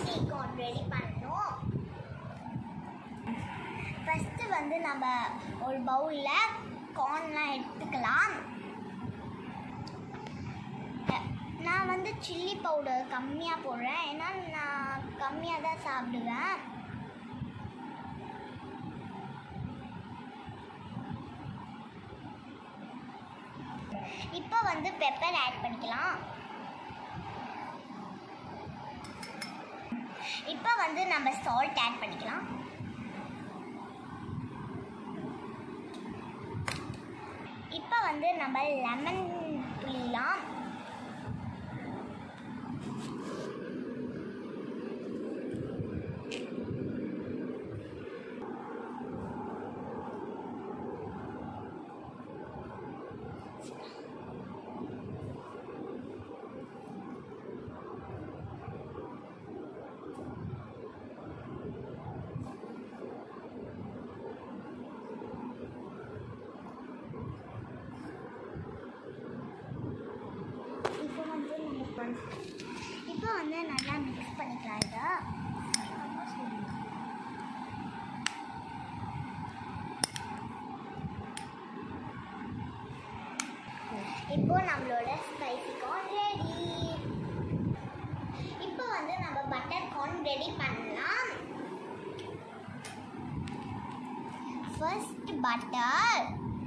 spicy corn ready பண்ணணும் first வந்து நம்ம ஒரு பவுலில் கார்ன்லாம் எடுத்துக்கலாம் அஹ் நான் வந்து சில்லி பவுடர் கம்மியாக போடுறேன் ஏன்னா நான் கம்மியாக தான் சாப்பிடுவேன் இப்போ வந்து பெப்பர் ஆட் பண்ணிக்கலாம் இப்போ வந்து நம்ம சால்ட் ஆட் பண்ணிக்கலாம் இப்போ வந்து நம்ம லெமன் புளிலாம் இப்போ வந்து நம்ம இப்போ வந்து நல்லா மிக்ஸ் பண்ணிக்கலாம் இதை இப்போ நம்மளோட ஸ்பைசி கார்ன் ரெடி இப்போ வந்து நம்ம பட்டர் கார்ன் ரெடி பண்ணலாம் ஃபர்ஸ்ட் பட்டர்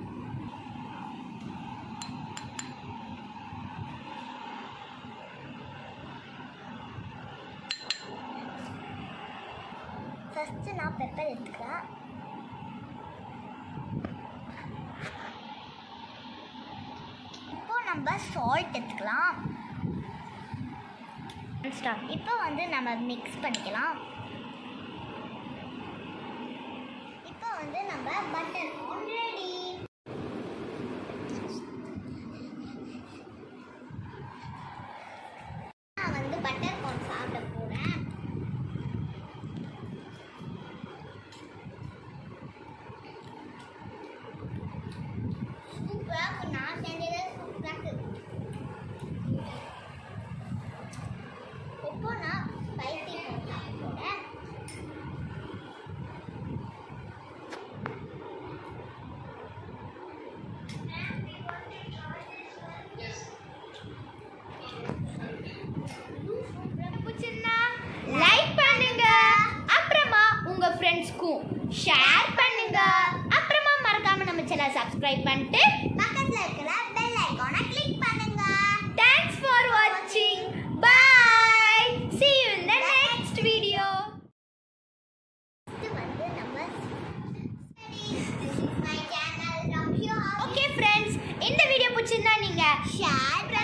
ஃபஸ்ட்டு நான் பெப்பர் எடுத்துக்கிறேன் இப்போ நம்ம சால்ட் எடுத்துக்கலாம் இப்போ வந்து நம்ம மிக்ஸ் பண்ணிக்கலாம் இப்போ வந்து நம்ம பட்டர் ரெடி நான் வந்து பட்டர் கார்ன் சாப்பிட போகிறேன் சூப்பராக இருக்கும் நான் செஞ்சது சூப்பராக இருக்கு இப்போ நான் ஸ்பைசி சாப்பிட போகிறேன் பிடிச்சிருந்தா லைக் பண்ணுங்க அப்புறமா உங்க ஃப்ரெண்ட்ஸ்க்கும் ஷேர் பண்ணுங்க அப்புறமா மறக்காம நம்ம சேனல் சப்ஸ்கிரைப் பண்ணிட்டு பக்கத்துல இருக்கிற பெல் ஐகானை கிளிக் பண்ணுங்க தேங்க்ஸ் ஃபார் வாட்சிங் bye see you in the next video இது வந்து நம்ம this is my channel Ramshu okay friends இந்த வீடியோ பிடிச்சிருந்தா நீங்க ஷேர்